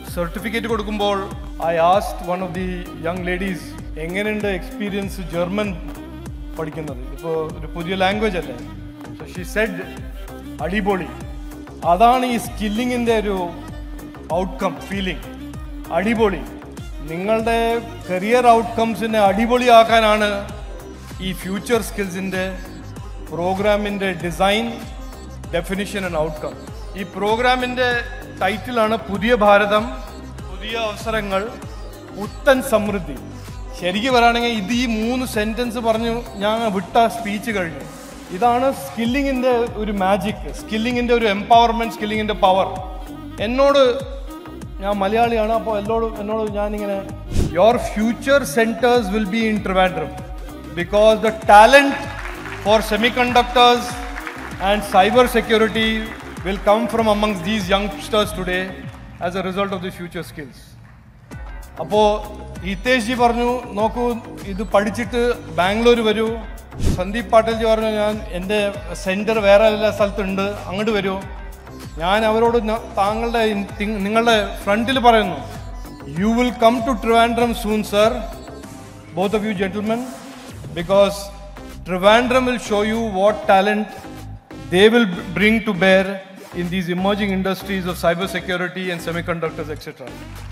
Certificate കൊടുക്കുമ്പോൾ I asked one of the young ladies എങ്ങനെയുണ്ട് experience German പഠിക്കുന്നത് ഇപ്പോൾ ഒരു പുതിയ ലാംഗ്വേജ് അല്ലേ സോ ഷി സെഡ് അടിപൊളി അതാണ് ഈ സ്കില്ലിങ്ങിൻ്റെ ഒരു ഔട്ട്കം ഫീലിംഗ് അടിപൊളി നിങ്ങളുടെ കരിയർ ഔട്ട്കംസിനെ അടിപൊളിയാക്കാനാണ് ഈ ഫ്യൂച്ചർ സ്കിൽസിൻ്റെ പ്രോഗ്രാമിൻ്റെ ഡിസൈൻ ഡെഫിനിഷൻ ആൻഡ് ഔട്ട്കം ഈ പ്രോഗ്രാമിൻ്റെ ടൈറ്റിലാണ് പുതിയ ഭാരതം പുതിയ അവസരങ്ങൾ പുത്തൻ സമൃദ്ധി ശരിക്കും പറയുകയാണെങ്കിൽ ഇത് ഈ മൂന്ന് സെൻറ്റൻസ് പറഞ്ഞു ഞാൻ വിട്ട സ്പീച്ച് കഴിഞ്ഞു ഇതാണ് സ്കില്ലിങ്ങിൻ്റെ ഒരു മാജിക് സ്കില്ലിങ്ങിൻ്റെ ഒരു എംപവർമെൻറ്റ് സ്കില്ലിങ്ങിൻ്റെ പവർ എന്നോട് ഞാൻ മലയാളിയാണ് അപ്പോൾ എന്നോട് എന്നോട് ഞാനിങ്ങനെ your future centres will be in Trivandrum because the talent for semiconductors and cyber security will come from amongst these youngsters today as a result of the future skills അപ്പോൾ Hitesh G പറഞ്ഞു നോക്കൂ ഇത് പഠിച്ചിട്ട് ബാംഗ്ലൂർ വരൂ സന്ദീപ് പാട്ടീൽ ജി പറഞ്ഞു ഞാൻ എൻ്റെ centre വേറെ എല്ലാ സ്ഥലത്തുണ്ട് അങ്ങോട്ട് വരൂ ഞാൻ അവരോട് ന- താങ്കളുടെ ഇൻ- തിങ്- നിങ്ങളുടെ ഫ്രണ്ടിൽ പറയുന്നു you will come to Trivandrum soon sir both of you gentlemen because Trivandrum will show you what talent they will b- bring to bear in these emerging industries of cybersecurity and semiconductors, etc.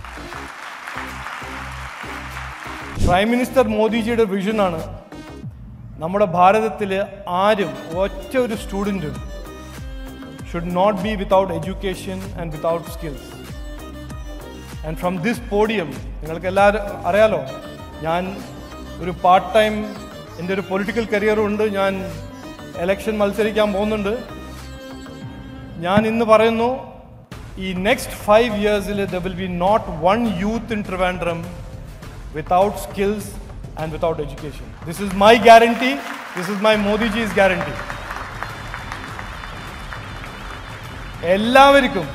Prime minister മോദിജിയുടെ വിഷനാണ് നമ്മുടെ ഭാരതത്തിൽ ആരും ഒറ്റ ഒരു സ്റ്റുഡൻറ്റും should not be without education and without skills and from this podium നിങ്ങൾക്ക് എല്ലാവരും അറിയാലോ ഞാൻ ഒരു പാർട്ട് ടൈം എൻ്റെ ഒരു പൊളിറ്റിക്കൽ കരിയറും ഉണ്ട് ഞാൻ എലക്ഷൻ മത്സരിക്കാൻ പോകുന്നുണ്ട് ഞാൻ ഇന്ന് പറയുന്നു ഈ നെക്സ്റ്റ് ഫൈവ് ഇയേഴ്സിൽ the will be not one youth in Trivandrum without skills and without education this is my guarantee this is my Modiji's guarantee എല്ലാവർക്കും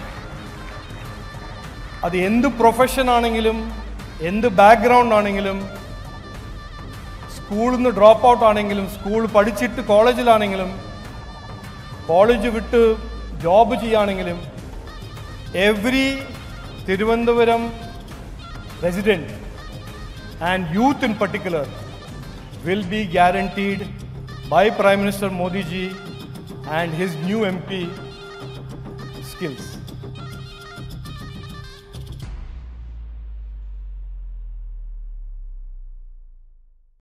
അത് എന്ത് പ്രൊഫഷൻ ആണെങ്കിലും എന്ത് ബാക്ക്ഗ്രൗണ്ട് ആണെങ്കിലും സ്കൂളിൽ നിന്ന് ഡ്രോപ്പ് ഔട്ട് ആണെങ്കിലും സ്കൂൾ പഠിച്ചിട്ട് കോളേജിലാണെങ്കിലും കോളേജ് വിട്ട് ജോബ് ചെയ്യുകയാണെങ്കിലും every Thiruvananthapuram resident and youth in particular will be guaranteed by prime minister Modiji and his new M P skills.